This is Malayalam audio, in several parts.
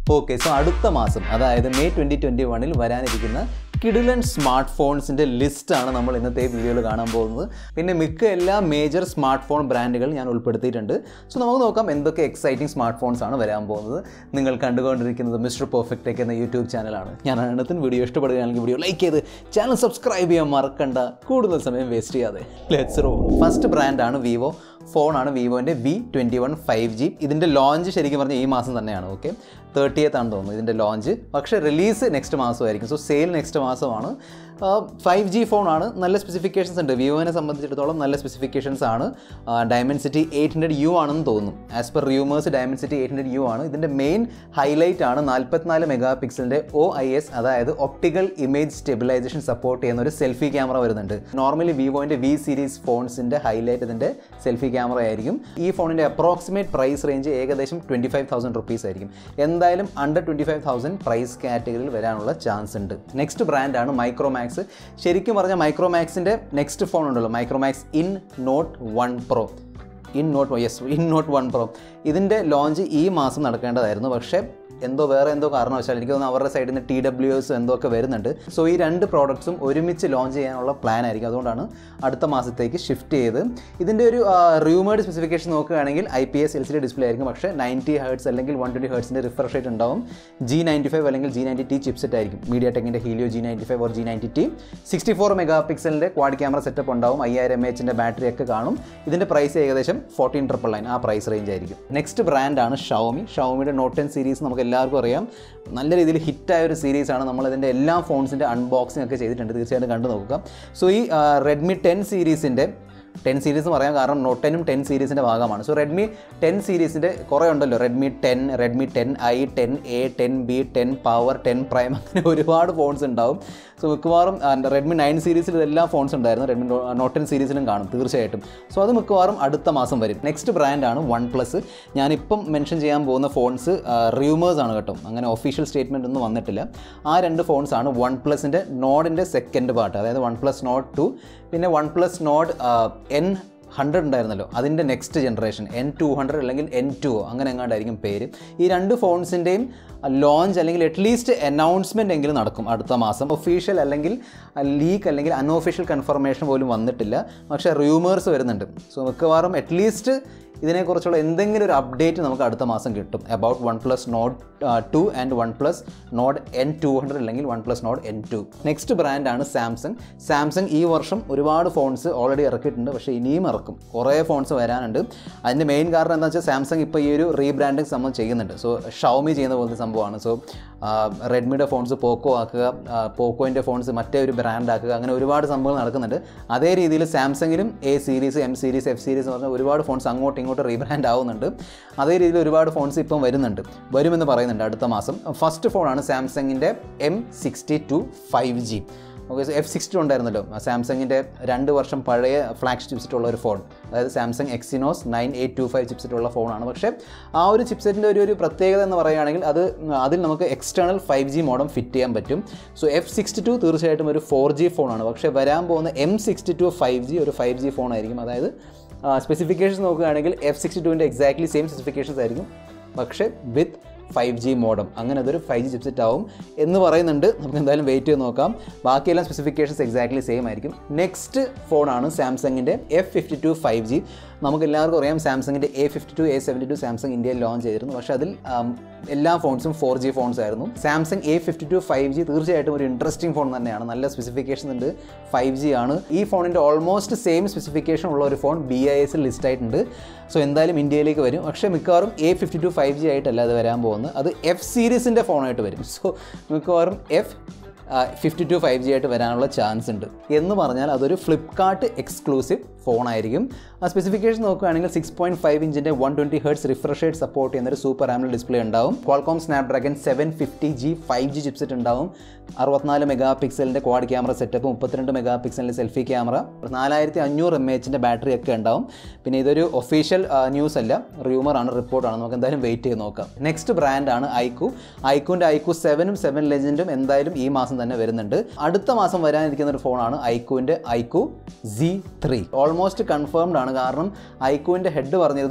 ഓക്കെ സോ അടുത്ത മാസം അതായത് മെയ് ട്വൻറ്റി ട്വൻറ്റി വണ്ണിൽ വരാനിരിക്കുന്ന കിഡിലൻ സ്മാർട്ട് ഫോൺസിൻ്റെ ലിസ്റ്റാണ് നമ്മൾ ഇന്നത്തെ വീഡിയോയിൽ കാണാൻ പോകുന്നത് പിന്നെ മിക്ക എല്ലാ മേജർ സ്മാർട്ട് ഫോൺ ബ്രാൻഡുകൾ ഞാൻ ഉൾപ്പെടുത്തിയിട്ടുണ്ട് സോ നമുക്ക് നോക്കാം എന്തൊക്കെ എക്സൈറ്റിംഗ് സ്മാർട്ട് ഫോൺസ് ആണ് വരാൻ പോകുന്നത് നിങ്ങൾ കണ്ടുകൊണ്ടിരിക്കുന്നത് മിസ്റ്റർ പെർഫെക്റ്റ് ടെക് എന്ന യൂട്യൂബ് ചാനലാണ് ഞാൻ അനത്തിന് വീഡിയോ ഇഷ്ടപ്പെടുകയാണെങ്കിൽ വീഡിയോ ലൈക്ക് ചെയ്ത് ചാനൽ സബ്സ്ക്രൈബ് ചെയ്യാൻ മറക്കണ്ട കൂടുതൽ സമയം വേസ്റ്റ് ചെയ്യാതെ ലെറ്റ്സ് റോ ഫസ്റ്റ് ബ്രാൻഡാണ് വിവോ ഫോണാണ് വിവോൻ്റെ V twenty one five G ഇതിൻ്റെ ലോഞ്ച് ശരിക്കും പറഞ്ഞാൽ ഈ മാസം തന്നെയാണ് ഓക്കെ തേർട്ടിയത്ത് ആണെന്ന് തോന്നുന്നു ഇതിൻ്റെ ലോഞ്ച് പക്ഷേ റിലീസ് നെക്സ്റ്റ് മാസമായിരിക്കും സോ സെയിൽ നെക്സ്റ്റ് മാസമാണ് ഫൈവ് ജി ഫോണാണ് നല്ല സ്പെസിഫിക്കേഷൻസ് ഉണ്ട് വിവോനെ സംബന്ധിച്ചിടത്തോളം നല്ല സ്പെസിഫിക്കേഷൻസ് ആണ് Dimensity eight hundred U ആണെന്ന് തോന്നുന്നു as per rumours Dimensity eight hundred U ആണ് ഇതിൻ്റെ മെയിൻ ഹൈലൈറ്റ് ആണ് നാൽപ്പത്തിനാല് മെഗാ പിക്സലിൻ്റെ ഒ ഐ എസ് അതായത് ഒപ്റ്റിക്കൽ ഇമേജ് സ്റ്റെബിലൈസേഷൻ സപ്പോർട്ട് ചെയ്യുന്ന ഒരു സെൽഫി ക്യാമറ വരുന്നുണ്ട് നോർമലി വിവോൻ്റെ വി സീരീസ് ഫോൺസിൻ്റെ ഹൈലൈറ്റ് ഇതിൻ്റെ സെൽഫി ക്യാമറ ആയിരിക്കും ഈ ഫോണിൻ്റെ അപ്രോക്സിമേറ്റ് പ്രൈസ് റേഞ്ച് ഏകദേശം ട്വൻറ്റി ഫൈവ് തൗസൻഡ് റുപ്പീസ് ആയിരിക്കും എന്തായാലും under twenty five thousand price കാറ്റഗറിയിൽ വരാനുള്ള ചാൻസ് ഉണ്ട് നെക്സ്റ്റ് ബ്രാൻഡാണ് മൈക്രോമാക്സ് ശരിക്കും പറഞ്ഞാൽ മൈക്രോമാക്സിൻ്റെ നെക്സ്റ്റ് ഫോൺ ഉണ്ടല്ലോ Micromax In Note one Pro In Note yes In Note one Pro ഇതിൻ്റെ ലോഞ്ച് ഈ മാസം നടക്കേണ്ടതായിരുന്നു പക്ഷേ എന്തോ വേറെ എന്തോ കാരണവശാൽ എനിക്ക് തോന്നുന്നു അവരുടെ സൈഡിൽ നിന്ന് ടി ഡബ്ല്യു എസ് എന്തോ ഒക്കെ വരുന്നുണ്ട് സോ ഈ രണ്ട് പ്രോഡക്ട്സും ഒരുമിച്ച് ലോഞ്ച് ചെയ്യാനുള്ള പ്ലാൻ ആയിരിക്കും അതുകൊണ്ടാണ് അടുത്ത മാസത്തേക്ക് ഷിഫ്റ്റ് ചെയ്ത് ഇതിൻ്റെ ഒരു റൂമേഡ് സ്പെസിഫിക്കേഷൻ നോക്കുകയാണെങ്കിൽ I P S L C D display ആയിരിക്കും പക്ഷേ നയൻറ്റി ഹേർട്സ് അല്ലെങ്കിൽ വൺ ട്വൻറ്റി ഹേർട്സിൻ്റെ റിഫ്രഷ് റേറ്റ് ഉണ്ടാവും ജി നയൻറ്റി ഫൈവ് അല്ലെങ്കിൽ ജി നയൻറ്റി ടി ചിപ്സെറ്റ് ആയിരിക്കും മീഡിയ ടെക്കിൻ്റെ Helio G ninety five or G ninety T sixty four mega പിക്സലിൻ്റെ ക്വാഡ് ക്യാമറ സെറ്റപ്പ് ഉണ്ടാവും അയ്യായിരം എം എച്ചിൻ്റെ ബാറ്ററി ഒക്കെ കാണും ഇതിൻ്റെ പ്രൈസ് ഏകദേശം ഫോർട്ടീൻ ട്രിപ്പിൾ നയൻ ആ പ്രൈസ് റേഞ്ച് ആയിരിക്കും നെക്സ്റ്റ് ബ്രാൻഡാണ് ഷവമി ഷവമിയുടെ നോട്ട് ടെൻ സീരീസ് നമുക്ക് എല്ലാവർക്കും അറിയാം നല്ല രീതിയിൽ ഹിറ്റായ ഒരു സീരീസാണ് നമ്മൾ ഇതിൻ്റെ എല്ലാ ഫോൺസിൻ്റെ അൺബോക്സിംഗ് ഒക്കെ ചെയ്തിട്ടുണ്ട് തീർച്ചയായിട്ടും കണ്ടു നോക്കുക സോ ഈ റെഡ്മി ടെൻ സീരീസിൻ്റെ ടെൻ സീരീസ് എന്ന് പറയാം കാരണം നോട്ട് ടെനും ടെൻ സീരീസിൻ്റെ ഭാഗമാണ് സോ റെഡ്മി ടെൻ സീരീസിൻ്റെ കുറേ ഉണ്ടല്ലോ Redmi ten Redmi ten I ten A ten B ten Power ten Prime അങ്ങനെ ഒരുപാട് ഫോൺസ് ഉണ്ടാവും സോ മിക്കവാറും റെഡ്മി നയൻ സീരീസിൽ ഇതെല്ലാം ഫോൺസ് ഉണ്ടായിരുന്നു റെഡ്മി നോട്ട് ടെൻ സീരീസിലും കാണും തീർച്ചയായിട്ടും സോ അത് മിക്കവാറും അടുത്ത മാസം വരും നെക്സ്റ്റ് ബ്രാൻഡാണ് വൺ പ്ലസ് ഞാനിപ്പം മെൻഷൻ ചെയ്യാൻ പോകുന്ന ഫോൺസ് റൂമേഴ്സ് ആണ് കേട്ടോ അങ്ങനെ ഒഫീഷ്യൽ സ്റ്റേറ്റ്മെൻറ്റ് ഒന്നും വന്നിട്ടില്ല ആ രണ്ട് ഫോൺസ് ആണ് വൺ പ്ലസിൻ്റെ നോഡിൻ്റെ സെക്കൻഡ് പാർട്ട് അതായത് വൺ പ്ലസ് നോട്ട് ടു പിന്നെ OnePlus Nord N hundred ഉണ്ടായിരുന്നല്ലോ അതിൻ്റെ next generation N two hundred അല്ലെങ്കിൽ എൻ ടു അങ്ങനെ എങ്ങാണ്ടായിരിക്കും പേര് ഈ രണ്ട് ഫോൺസിൻ്റെയും ലോഞ്ച് അല്ലെങ്കിൽ അറ്റ്ലീസ്റ്റ് അനൗൺസ്മെൻ്റ് എങ്കിലും നടക്കും അടുത്ത മാസം ഒഫീഷ്യൽ അല്ലെങ്കിൽ ലീക്ക് അല്ലെങ്കിൽ അൺഒഫീഷ്യൽ കൺഫർമേഷൻ പോലും വന്നിട്ടില്ല പക്ഷേ റൂമേഴ്സ് വരുന്നുണ്ട് സോ മിക്കവാറും അറ്റ്ലീസ്റ്റ് ഇതിനെക്കുറിച്ചുള്ള എന്തെങ്കിലും ഒരു അപ്ഡേറ്റ് നമുക്ക് അടുത്ത മാസം കിട്ടും about OnePlus Nord two and OnePlus Nord N two hundred അല്ലെങ്കിൽ OnePlus Nord N two next ബ്രാൻഡാണ് സാംസങ് സാംസങ് ഈ വർഷം ഒരുപാട് ഫോൺസ് ഓൾറെഡി ഇറക്കിയിട്ടുണ്ട് പക്ഷേ ഇനിയും ഇറക്കും കുറേ ഫോൺസ് വരാനുണ്ട് അതിൻ്റെ മെയിൻ കാരണം എന്താ വെച്ചാൽ സാംസങ് ഇപ്പോൾ ഈ ഒരു റീബ്രാൻഡിങ് സംഭവം ചെയ്യുന്നുണ്ട് സോ ഷൗമി ചെയ്യുന്ന പോലത്തെ സംഭവമാണ് സോ റെഡ്മിയുടെ ഫോൺസ് പോക്കോ ആക്കുക പോക്കോൻ്റെ ഫോൺസ് മറ്റേ ഒരു ബ്രാൻഡ് ആക്കുക അങ്ങനെ ഒരുപാട് സംഭവങ്ങൾ നടക്കുന്നുണ്ട് അതേ രീതിയിൽ സാംസങ്ങിലും A series M series F series എന്ന് പറഞ്ഞാൽ ഒരുപാട് ഫോൺസ് അങ്ങോട്ടും ഇങ്ങോട്ട് റീബ്രാൻഡ് ആവുന്നുണ്ട് അതേ രീതിയിൽ ഒരുപാട് ഫോൺസ് ഇപ്പം വരുന്നുണ്ട് വരുമെന്ന് പറയുന്നുണ്ട് അടുത്ത മാസം ഫസ്റ്റ് ഫോണാണ് സാംസങ്ങിൻ്റെ M sixty two five G okay F sixty ഉണ്ടായിരുന്നല്ലോ സാംസങ്ങിൻ്റെ രണ്ട് വർഷം പഴയ ഫ്ലാഗ് ചിപ്സെറ്റ് ഉള്ള ഒരു ഫോൺ അതായത് Samsung Exynos nine eight two five chipset ഉള്ള ഫോണാണ് പക്ഷേ ആ ഒരു ചിപ്സെറ്റിൻ്റെ ഒരു ഒരു പ്രത്യേകത എന്ന് പറയുകയാണെങ്കിൽ അത് അതിൽ നമുക്ക് external five G modem fit ചെയ്യാൻ പറ്റും സോ എഫ് സിക്സ്റ്റി ടു തീർച്ചയായിട്ടും ഒരു ഫോർ ജി ഫോണാണ് പക്ഷേ വരാൻ പോകുന്ന M sixty two five G ഒരു ഫൈവ് ജി ഫോൺ ആയിരിക്കും അതായത് സ്പെസിഫിക്കേഷൻസ് നോക്കുകയാണെങ്കിൽ എഫ് സിക്സ്റ്റി ടുവിൻ്റെ എക്സാക്ട്ലി സെയിം സ്പെസിഫിക്കേഷൻസ് ആയിരിക്കും പക്ഷേ വിത്ത് ഫൈവ് ജി മോഡം അങ്ങനെ അതൊരു ഫൈവ് ജി ചിപ്സെറ്റ് ആവും എന്ന് പറയുന്നുണ്ട് നമുക്ക് എന്തായാലും വെയിറ്റ് ചെയ്ത് നോക്കാം ബാക്കിയെല്ലാം സ്പെസിഫിക്കേഷൻസ് എക്സാക്ട്ലി സെയിം ആയിരിക്കും നെക്സ്റ്റ് ഫോണാണ് സാംസങ്ങിൻ്റെ F fifty two five G നമുക്ക് എല്ലാവർക്കും അറിയാം സാംസങ്ങിൻ്റെ A fifty two A seventy two Samsung ഇന്ത്യയിൽ ലോഞ്ച് ചെയ്തിരുന്നു പക്ഷേ അതിൽ എല്ലാ ഫോൺസും ഫോർ ജി ഫോൺസ് ആയിരുന്നു Samsung A fifty two five G തീർച്ചയായിട്ടും ഒരു ഇൻട്രസ്റ്റിംഗ് ഫോൺ തന്നെയാണ് നല്ല സ്പെസിഫിക്കേഷൻ ഉണ്ട് ഫൈവ് ജി ആണ് ഈ ഫോണിൻ്റെ ഓൾമോസ്റ്റ് സെയിം സ്പെസിഫിക്കേഷൻ ഉള്ള ഒരു ഫോൺ ബി ഐ എസിൽ ലിസ്റ്റ് ആയിട്ടുണ്ട് സോ എന്തായാലും ഇന്ത്യയിലേക്ക് വരും പക്ഷേ മിക്കവാറും A fifty two five G ആയിട്ടല്ല അത് വരാൻ പോകുന്നത് അത് എഫ് സീരീസിൻ്റെ ഫോണായിട്ട് വരും സോ മിക്കവാറും F fifty two five G ആയിട്ട് വരാനുള്ള ചാൻസ് ഉണ്ട് എന്ന് പറഞ്ഞാൽ അതൊരു ഫ്ലിപ്കാർട്ട് എക്സ്ക്ലൂസീവ് ഫോണായിരിക്കും ആ സ്പെസിഫിക്കേഷൻ നോക്കുകയാണെങ്കിൽ സിക്സ് പോയിൻറ്റ് ഫൈവ് ഇഞ്ചിൻ്റെ one twenty hertz refresh rate support ചെയ്യുന്ന ഒരു സൂപ്പർ ആമൽ ഡിസ്പ്ലേ ഉണ്ടാവും Qualcomm Snapdragon seven fifty G five G chipset ഉണ്ടാവും അറുപത്തിനാല് മെഗാ പിക്സലിൻ്റെ ക്വാഡ് ക്യാമറ സെറ്റപ്പ് മുപ്പത്തിരണ്ട് മെഗാ പിക്സലിൻ്റെ സെൽഫി ക്യാമറ നാലായിരത്തി അഞ്ഞൂറ് എം എച്ചിൻ്റെ ബാറ്ററി ഒക്കെ ഉണ്ടാവും പിന്നെ ഇതൊരു ഒഫീഷ്യൽ ന്യൂസ് അല്ല റൂമറാണ് റിപ്പോർട്ടാണ് നമുക്ക് എന്തായാലും വെയിറ്റ് ചെയ്ത് നോക്കാം നെക്സ്റ്റ് ബ്രാൻഡാണ് ഐക്കു ഐക്കുവിൻ്റെ ഐക്കു സെവനും സെവൻ ലെജൻഡും എന്തായാലും ഈ മാസം തന്നെ വരുന്നുണ്ട് അടുത്ത മാസം വരാനിരിക്കുന്ന ഒരു ഫോണാണ് ഐക്കുവിൻ്റെ iQOO C three almost confirmed ആണ് കാരണം ഐക്കുവിൻ്റെ ഹെഡ് പറഞ്ഞിരുന്നു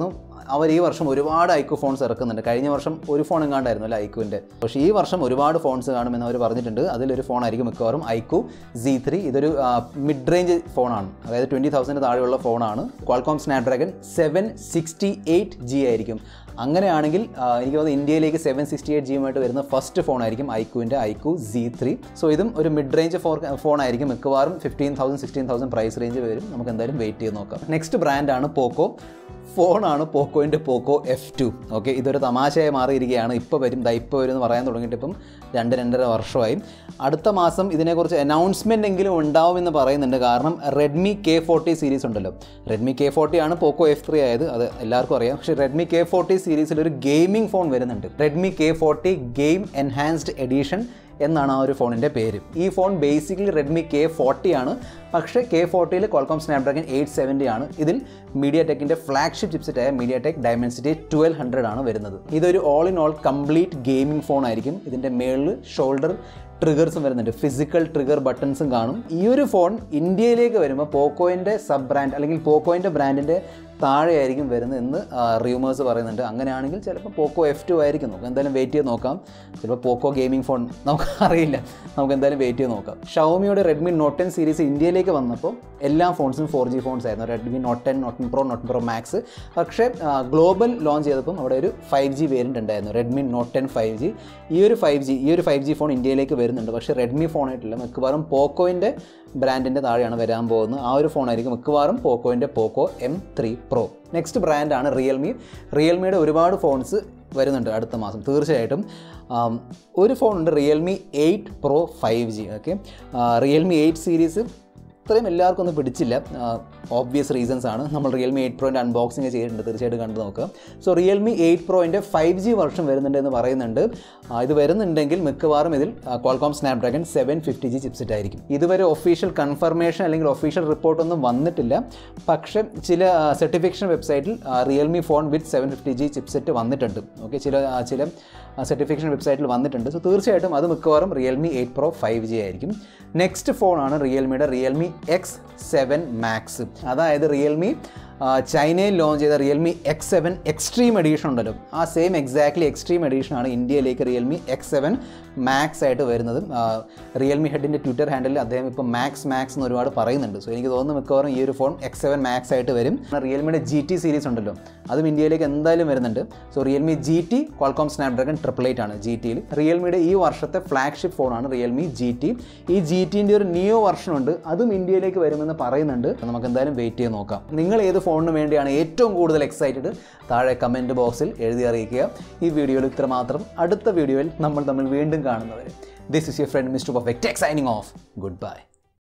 അവർ ഈ വർഷം ഒരുപാട് ഐക്കു ഫോൺസ് ഇറക്കുന്നുണ്ട് കഴിഞ്ഞ വർഷം ഒരു ഫോൺ എങ്ങാണ്ടായിരുന്നു അല്ലേ ഐക്കുവിൻ്റെ പക്ഷേ ഈ വർഷം ഒരുപാട് ഫോൺസ് കാണുമെന്ന് അവർ പറഞ്ഞിട്ടുണ്ട് അതിലൊരു ഫോണായിരിക്കും മിക്കവാറും ഐക്കു സി ത്രീ ഇതൊരു മിഡ് റേഞ്ച് ഫോണാണ് അതായത് ട്വൻറ്റി തൗസൻഡ് താഴെയുള്ള ഫോണാണ് Qualcomm Snapdragon seven sixty eight G ആയിരിക്കും അങ്ങനെയാണെങ്കിൽ ആ, എനിക്ക് തോന്നുന്നു ഇന്ത്യയിലേക്ക് സെവൻ സിക്സ്റ്റി എയ്റ്റ് ജിയുമായിട്ട് വരുന്ന ഫസ്റ്റ് ഫോണായിരിക്കും ഐക്കുവിൻ്റെ ഐക്കു സി ത്രീ സോ ഇതും ഒരു മിഡ് റേഞ്ച് ഫോർ ഫോണായിരിക്കും മിക്കവാറും fifteen thousand sixteen thousand price range വരും നമുക്ക് എന്തായാലും വെയിറ്റ് ചെയ്ത് നോക്കാം നെക്സ്റ്റ് ബ്രാൻഡാണ് പോക്കോ ഫോണാണ് പോക്കോയിൻ്റെ പോക്കോ എഫ് ടു ഓക്കെ ഇതൊരു തമാശയായി മാറിയിരിക്കുകയാണ് ഇപ്പോൾ വരും ദാ ഇപ്പോൾ വരും എന്ന് പറയാൻ തുടങ്ങിയിട്ട് ഇപ്പം രണ്ട് രണ്ടര വർഷമായി അടുത്ത മാസം ഇതിനെക്കുറിച്ച് അനൗൺസ്മെൻ്റ് എങ്കിലും ഉണ്ടാവുമെന്ന് പറയുന്നുണ്ട് കാരണം റെഡ്മി കെ ഫോർട്ടി സീരീസ് ഉണ്ടല്ലോ റെഡ്മി കെ ഫോർട്ടി ആണ് പോക്കോ എഫ് ത്രീ ആയത് അത് എല്ലാവർക്കും അറിയാം പക്ഷേ റെഡ്മി കെ ഫോർട്ടി സീരീസിൽ ഒരു ഗെയിമിംഗ് ഫോൺ വരുന്നുണ്ട് Redmi K forty game enhanced edition എന്നാണ് ആ ഒരു ഫോണിൻ്റെ പേര് ഈ phone basically Redmi K forty ആണ് പക്ഷേ കെ ഫോർട്ടിയിൽ കോൾകോം സ്നാപ്ഡ്രാഗൺ എയ്റ്റ് സെവൻറ്റി ആണ് ഇതിൽ മീഡിയ ടെക്കിൻ്റെ ഫ്ലാഗ്ഷിപ്പ് ചിപ്സെറ്റായ MediaTek Dimensity twelve hundred ആണ് വരുന്നത് ഇതൊരു all in all complete gaming phone ആയിരിക്കും ഇതിൻ്റെ മേളിൽ ഷോൾഡർ ട്രിഗേഴ്സും വരുന്നുണ്ട് ഫിസിക്കൽ ട്രിഗർ ബട്ടൺസും കാണും ഈ ഒരു ഫോൺ ഇന്ത്യയിലേക്ക് വരുമ്പോൾ പോക്കോയിൻ്റെ സബ് ബ്രാൻഡ് അല്ലെങ്കിൽ പോക്കോയിൻ്റെ ബ്രാൻഡിൻ്റെ താഴെയായിരിക്കും വരുന്നത് എന്ന് റൂമേഴ്സ് പറയുന്നുണ്ട് അങ്ങനെയാണെങ്കിൽ ചിലപ്പോൾ പോക്കോ എഫ് ടു ആയിരിക്കും നമുക്ക് എന്തായാലും വെയിറ്റ് ചെയ്ത് നോക്കാം ചിലപ്പോൾ പോക്കോ ഗെയിമിംഗ് ഫോൺ നമുക്ക് അറിയില്ല നമുക്ക് എന്തായാലും വെയിറ്റ് ചെയ്ത് നോക്കാം ഷവമിയുടെ റെഡ്മി നോട്ട് ടെൻ സീരീസ് ഇന്ത്യയിലേക്ക് വന്നപ്പോൾ എല്ലാ ഫോൺസും ഫോർ ജി ഫോൺസ് ആയിരുന്നു Redmi Note ten Note Pro Note Pro Max പക്ഷേ ഗ്ലോബൽ ലോഞ്ച് ചെയ്തപ്പം അവിടെ ഒരു ഫൈവ് ജി വേരിയൻ്റ് ഉണ്ടായിരുന്നു Redmi Note ten five G ഈ ഒരു ഫൈവ് ജി ഈ ഒരു ഫൈവ് ജി ഫോൺ ഇന്ത്യയിലേക്ക് വരുന്നുണ്ട് പക്ഷേ റെഡ്മി ഫോണായിട്ടില്ല മിക്കവാറും പോക്കോയിൻ്റെ ബ്രാൻഡിൻ്റെ താഴെയാണ് വരാൻ പോകുന്നത് ആ ഒരു ഫോണായിരിക്കും മിക്കവാറും പോക്കോയിൻ്റെ Poco M three Pro next ബ്രാൻഡാണ് റിയൽമി റിയൽമിയുടെ ഒരുപാട് ഫോൺസ് വരുന്നുണ്ട് അടുത്ത മാസം തീർച്ചയായിട്ടും ആം, ഒരു ഫോണുണ്ട് Realme eight Pro five G okay Realme eight series ഇത്രയും എല്ലാവർക്കും ഒന്നും പിടിച്ചില്ല ഓബ്വിയസ് റീസൺസ് ആണ് നമ്മൾ റിയൽമി എയ്റ്റ് പ്രോൻ്റെ അൺബോക്സിങ് ചെയ്തിട്ടുണ്ട് തീർച്ചയായിട്ടും കണ്ടു നോക്കുക സോ റിയൽമി എയ്റ്റ് പ്രോയിൻ്റെ ഫൈവ് ജി വെർഷൻ വരുന്നുണ്ട് എന്ന് പറയുന്നുണ്ട് ആ, ഇത് വരുന്നുണ്ടെങ്കിൽ മിക്കവാറും ഇതിൽ Qualcomm Snapdragon seven fifty G chipset ആയിരിക്കും ഇതുവരെ ഒഫീഷ്യൽ കൺഫർമേഷൻ അല്ലെങ്കിൽ ഒഫീഷ്യൽ റിപ്പോർട്ടൊന്നും വന്നിട്ടില്ല പക്ഷേ ചില സർട്ടിഫിക്കേഷൻ വെബ്സൈറ്റിൽ Realme phone with seven fifty G chipset വന്നിട്ടുണ്ട് ഓക്കെ ചില ആ, ചില സർട്ടിഫിക്കേഷൻ വെബ്സൈറ്റിൽ വന്നിട്ടുണ്ട് സോ തീർച്ചയായിട്ടും അത് മിക്കവാറും Realme eight Pro five G ആയിരിക്കും നെക്സ്റ്റ് ഫോണാണ് റിയൽമിയുടെ റിയൽമി എക്സ് സെവൻ മാക്സ് അതായത് റിയൽമി ചൈനയിൽ ലോഞ്ച് ചെയ്ത Realme X seven extreme edition ഉണ്ടല്ലോ ആ സെയിം എക്സാക്ട്ലി എക്സ്ട്രീം എഡീഷനാണ് ഇന്ത്യയിലേക്ക് റിയൽമി എക്സ് സെവൻ മാക്സ് ആയിട്ട് വരുന്നത് റിയൽമി ഹെഡിൻ്റെ ട്വിറ്റർ ഹാൻഡിൽ അദ്ദേഹം ഇപ്പോൾ മാക്സ് മാക്സ് എന്ന് ഒരുപാട് പറയുന്നുണ്ട് സോ എനിക്ക് തോന്നുന്നു മിക്കവാറും ഈ ഒരു ഫോൺ എക്സ് സെവൻ മാക്സ് ആയിട്ട് വരും റിയൽമിയുടെ ജി ടി സീരീസ് ഉണ്ടല്ലോ അതും ഇന്ത്യയിലേക്ക് എന്തായാലും വരുന്നുണ്ട് so Realme G T Qualcomm Snapdragon triple eight ആണ് ജി ടിയിൽ റിയൽമിയുടെ ഈ വർഷത്തെ ഫ്ലാഗ്ഷിപ്പ് ഫോണാണ് റിയൽമി ജി ടി ഈ ജി ടിൻ്റെ ഒരു നിയോ വെർഷൻ ഉണ്ട് അതും ഇന്ത്യയിലേക്ക് വരുമെന്ന് പറയുന്നുണ്ട് നമുക്ക് എന്തായാലും വെയിറ്റ് ചെയ്ത് നോക്കാം നിങ്ങൾ ഏത് ഫോണിന് വേണ്ടിയാണ് ഏറ്റവും കൂടുതൽ എക്സൈറ്റഡ് താഴെ കമൻറ്റ് ബോക്സിൽ എഴുതി അറിയിക്കുക ഈ വീഡിയോയിൽ ഇത്ര മാത്രം അടുത്ത വീഡിയോയിൽ നമ്മൾ തമ്മിൽ വീണ്ടും കാണുന്നവരെ this is your friend mister perfect signing off good by